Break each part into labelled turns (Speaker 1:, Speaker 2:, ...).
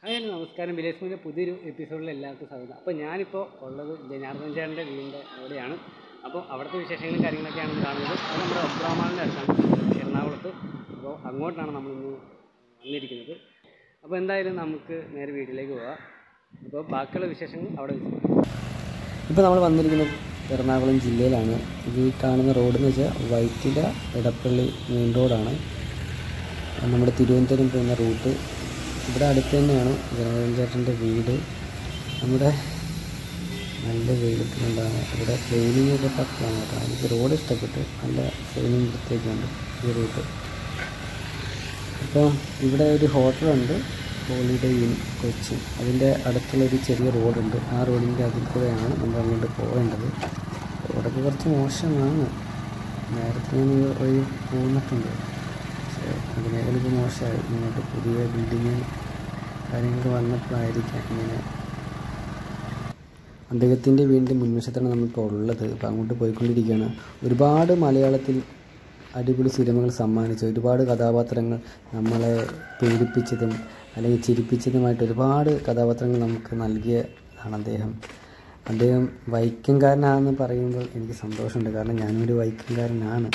Speaker 1: hi നമസ്കാരം വിലേജ് മൂവിൻ്റെ പുതിയൊരു എപ്പിസോഡിൽ എല്ലാവർക്കും സ്വാഗതം അപ്പോൾ ഞാനിപ്പോൾ ഉള്ളത് ജനാർദ്ദൻ ചേട്ടൻ്റെ വീടിൻ്റെ അവിടെയാണ് അപ്പോൾ അവിടുത്തെ വിശേഷങ്ങളും കാര്യങ്ങളൊക്കെയാണ് കാണുന്നത് അത് നമ്മുടെ ഒബ്രാമാളിൻ്റെ അടുത്താണ് എറണാകുളത്ത് അപ്പോൾ അങ്ങോട്ടാണ് നമ്മളിന്ന് വന്നിരിക്കുന്നത് അപ്പോൾ എന്തായാലും നമുക്ക് നേരെ വീട്ടിലേക്ക് പോകാം അപ്പോൾ ബാക്കിയുള്ള വിശേഷങ്ങൾ അവിടെ വെച്ച്
Speaker 2: ഇപ്പോൾ നമ്മൾ വന്നിരിക്കുന്നത് എറണാകുളം ജില്ലയിലാണ് ഇത് ഈ കാണുന്ന റോഡ് എന്ന് വെച്ചാൽ വൈറ്റില എടപ്പള്ളി മെയിൻ റോഡാണ് അത് നമ്മുടെ തിരുവനന്തപുരം പോകുന്ന റൂട്ട് ഇവിടെ അടുത്ത് തന്നെയാണ് ജനകരൻ ചേട്ടൻ്റെ വീട് നമ്മുടെ നല്ല വെയിലത്തിലുണ്ടാകും ഇവിടെ ക്ലീനിങ് ഒക്കെ പക്കാണ് കേട്ടോ എനിക്ക് റോഡ് ഇഷ്ടപ്പെട്ടു നല്ല ക്ലീനിങ് വൃത്തിയൊക്കെയുണ്ട് ഈ റൂട്ട് അപ്പോൾ ഇവിടെ ഒരു ഹോട്ടലുണ്ട് ഹോളിഡേ ഇൻ കൊച്ചി അതിൻ്റെ അടുത്തുള്ള ഒരു ചെറിയ റോഡുണ്ട് ആ റോഡിൻ്റെ അതിൽ കൂടെയാണ് നമ്മൾ അങ്ങോട്ട് പോകേണ്ടത് റോഡൊക്കെ കുറച്ച് മോശമാണ് നേരത്തെ ഞാൻ ഈ വഴി പോന്നിട്ടുണ്ട് പക്ഷേ അതിനേക്കാൾ ഇപ്പോൾ മോശമായി ഇങ്ങോട്ട് പുതിയ ബിൽഡിങ് കാര്യങ്ങളൊക്കെ വന്നപ്പോഴായിരിക്കാം ഇങ്ങനെ അദ്ദേഹത്തിൻ്റെ വീടിൻ്റെ മുൻവശത്താണ് നമ്മളിപ്പോൾ ഉള്ളത് അപ്പോൾ അങ്ങോട്ട് പോയിക്കൊണ്ടിരിക്കുകയാണ് ഒരുപാട് മലയാളത്തിൽ അടിപൊളി സിനിമകൾ സമ്മാനിച്ച ഒരുപാട് കഥാപാത്രങ്ങൾ നമ്മളെ പേടിപ്പിച്ചതും അല്ലെങ്കിൽ ചിരിപ്പിച്ചതുമായിട്ട് ഒരുപാട് കഥാപാത്രങ്ങൾ നമുക്ക് നൽകിയതാണ് അദ്ദേഹം അദ്ദേഹം വൈക്കംകാരനാണെന്ന് പറയുമ്പോൾ എനിക്ക് സന്തോഷമുണ്ട് കാരണം ഞാനൊരു വൈക്കംകാരനാണ്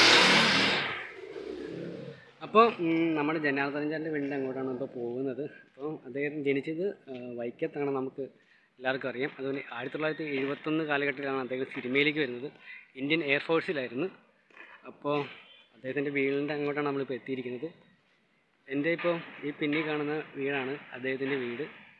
Speaker 1: അപ്പോൾ ഉം, നമ്മുടെ ജനാർദ്ദനൻ ചേട്ടൻ്റെ വീടിൻ്റെ അങ്ങോട്ടാണ് ഇപ്പോൾ പോകുന്നത് അപ്പോൾ അദ്ദേഹം ജനിച്ചത് ആ, വൈക്കത്താണ് നമുക്ക് എല്ലാവർക്കും അറിയാം അതുപോലെ ആയിരത്തി തൊള്ളായിരത്തി എഴുപത്തൊന്ന് കാലഘട്ടത്തിലാണ് അദ്ദേഹം സിനിമയിലേക്ക് വരുന്നത് ഇന്ത്യൻ എയർഫോഴ്സിലായിരുന്നു അപ്പോൾ അദ്ദേഹത്തിൻ്റെ വീടിൻ്റെ അങ്ങോട്ടാണ് നമ്മളിപ്പോൾ എത്തിയിരിക്കുന്നത് എൻ്റെ ഇപ്പോൾ ഈ പിന്നിൽ കാണുന്ന വീടാണ് അദ്ദേഹത്തിൻ്റെ വീട്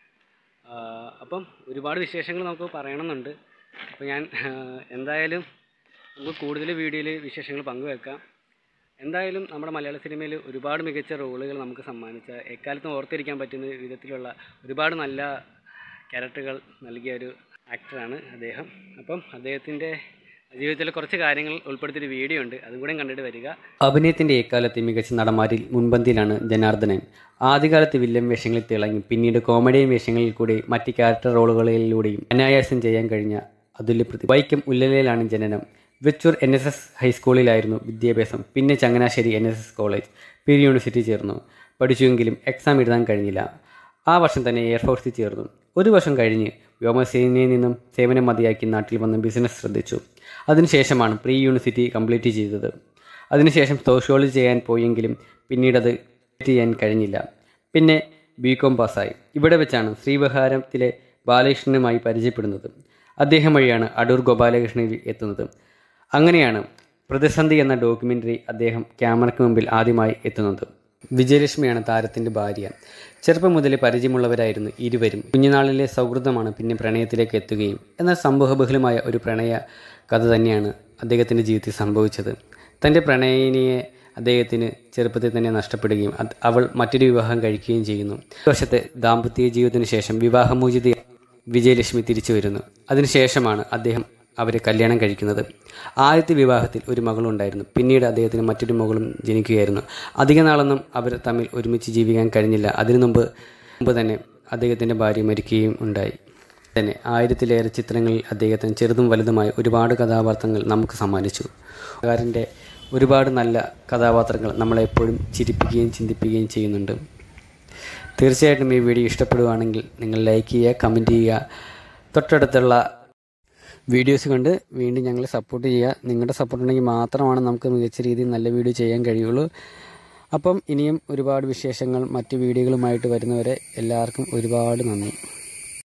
Speaker 1: ആ, അപ്പം ഒരുപാട് വിശേഷങ്ങൾ നമുക്ക് പറയണമെന്നുണ്ട് അപ്പോൾ ഞാൻ ആ, എന്തായാലും നമുക്ക് കൂടുതൽ വീഡിയോയിൽ വിശേഷങ്ങൾ പങ്കുവെക്കാം എന്തായാലും നമ്മുടെ മലയാള സിനിമയിൽ ഒരുപാട് മികച്ച റോളുകൾ നമുക്ക് സമ്മാനിച്ച എക്കാലത്തും ഓർത്തിരിക്കാൻ പറ്റുന്ന വിധത്തിലുള്ള ഒരുപാട് നല്ല ക്യാരക്ടറുകൾ നൽകിയ ഒരു ആക്ടറാണ് അദ്ദേഹം അപ്പം അദ്ദേഹത്തിൻ്റെ ജീവിതത്തിലെ കുറച്ച് കാര്യങ്ങൾ ഉൾപ്പെടുത്തിയൊരു വീഡിയോ ഉണ്ട് അതും കൂടെ കണ്ടിട്ട് വരിക
Speaker 2: അഭിനയത്തിന്റെ എക്കാലത്തെ മികച്ച നടന്മാരിൽ മുൻപന്തിയിലാണ് ജനാർദ്ദനൻ ആദ്യകാലത്ത് വില്ലൻ വേഷങ്ങളിൽ തിളങ്ങി പിന്നീട് കോമഡിയൻ വേഷങ്ങളിൽ കൂടി മറ്റ് ക്യാരക്ടർ റോളുകളിലൂടെയും അനായാസം ചെയ്യാൻ കഴിഞ്ഞ അതുല്യപ്രതി വൈക്കം ഉല്ലലയിലാണ് ജനനം വെച്ചൂർ എൻ എസ് എസ് ഹൈസ്കൂളിലായിരുന്നു വിദ്യാഭ്യാസം പിന്നെ Changanassery N S S college pre university ചേർന്നു പഠിച്ചുവെങ്കിലും എക്സാം എഴുതാൻ കഴിഞ്ഞില്ല ആ വർഷം തന്നെ എയർഫോഴ്സിൽ ചേർന്നു ഒരു വർഷം കഴിഞ്ഞ് വ്യോമസേനയിൽ നിന്നും സേവനം മതിയാക്കി നാട്ടിൽ വന്ന് ബിസിനസ് ശ്രദ്ധിച്ചു അതിനുശേഷമാണ് പ്രീ യൂണിവേഴ്സിറ്റി കംപ്ലീറ്റ് ചെയ്തത് അതിനുശേഷം സോഷ്യോളജി ചെയ്യാൻ പോയെങ്കിലും പിന്നീട് അത് ചെയ്യാൻ കഴിഞ്ഞില്ല പിന്നെ ബി കോം പാസ്സായി ഇവിടെ വെച്ചാണ് ശ്രീവിഹാരത്തിലെ ബാലകൃഷ്ണനുമായി പരിചയപ്പെടുന്നത് അദ്ദേഹം വഴിയാണ് അടൂർ ഗോപാലകൃഷ്ണനിൽ എത്തുന്നത് അങ്ങനെയാണ് പ്രതിസന്ധി എന്ന ഡോക്യുമെൻ്ററി അദ്ദേഹം ക്യാമറയ്ക്ക് മുമ്പിൽ ആദ്യമായി എത്തുന്നത് വിജയലക്ഷ്മിയാണ് താരത്തിൻ്റെ ഭാര്യ ചെറുപ്പം മുതലേ പരിചയമുള്ളവരായിരുന്നു ഇരുവരും കുഞ്ഞുനാളിലെ സൗഹൃദമാണ് പിന്നെ പ്രണയത്തിലേക്ക് എത്തുകയും എന്നാൽ സംഭവബഹുലമായ ഒരു പ്രണയ കഥ തന്നെയാണ് അദ്ദേഹത്തിൻ്റെ ജീവിതത്തിൽ സംഭവിച്ചത് തൻ്റെ പ്രണയിനിയെ അദ്ദേഹത്തിന് ചെറുപ്പത്തിൽ തന്നെ നഷ്ടപ്പെടുകയും അത് അവൾ മറ്റൊരു വിവാഹം കഴിക്കുകയും ചെയ്യുന്നു ഒരു വർഷത്തെ ദാമ്പത്യ ജീവിതത്തിന് ശേഷം വിവാഹമോചിത വിജയലക്ഷ്മി തിരിച്ചു വരുന്നു അതിനുശേഷമാണ് അദ്ദേഹം അവരെ കല്യാണം കഴിക്കുന്നത് ആദ്യത്തെ വിവാഹത്തിൽ ഒരു മകളുണ്ടായിരുന്നു പിന്നീട് അദ്ദേഹത്തിന് മറ്റൊരു മകളും ജനിക്കുകയായിരുന്നു അധിക നാളൊന്നും അവർ തമ്മിൽ ഒരുമിച്ച് ജീവിക്കാൻ കഴിഞ്ഞില്ല അതിനു മുമ്പ് മുമ്പ് തന്നെ അദ്ദേഹത്തിൻ്റെ ഭാര്യ മരിക്കുകയും ഉണ്ടായി തന്നെ ആയിരത്തിലേറെ ചിത്രങ്ങളിൽ അദ്ദേഹത്തിന് ചെറുതും വലുതുമായ ഒരുപാട് കഥാപാത്രങ്ങൾ നമുക്ക് സമ്മാനിച്ചു കാരൻ്റെ ഒരുപാട് നല്ല കഥാപാത്രങ്ങൾ നമ്മളെ എപ്പോഴും ചിരിപ്പിക്കുകയും ചിന്തിപ്പിക്കുകയും ചെയ്യുന്നുണ്ട് തീർച്ചയായിട്ടും ഈ വീഡിയോ ഇഷ്ടപ്പെടുവാണെങ്കിൽ നിങ്ങൾ ലൈക്ക് ചെയ്യുക കമൻറ്റ് ചെയ്യുക തൊട്ടടുത്തുള്ള വീഡിയോസ് കണ്ട് വീണ്ടും ഞങ്ങളെ സപ്പോർട്ട് ചെയ്യുക നിങ്ങളുടെ സപ്പോർട്ട് ഉണ്ടെങ്കിൽ മാത്രമാണ് നമുക്ക് മികച്ച രീതിയിൽ നല്ല വീഡിയോ ചെയ്യാൻ കഴിയുള്ളൂ അപ്പം ഇനിയും ഒരുപാട് വിശേഷങ്ങൾ മറ്റ് വീഡിയോകളുമായിട്ട് വരുന്നവരെ എല്ലാവർക്കും ഒരുപാട് നന്ദി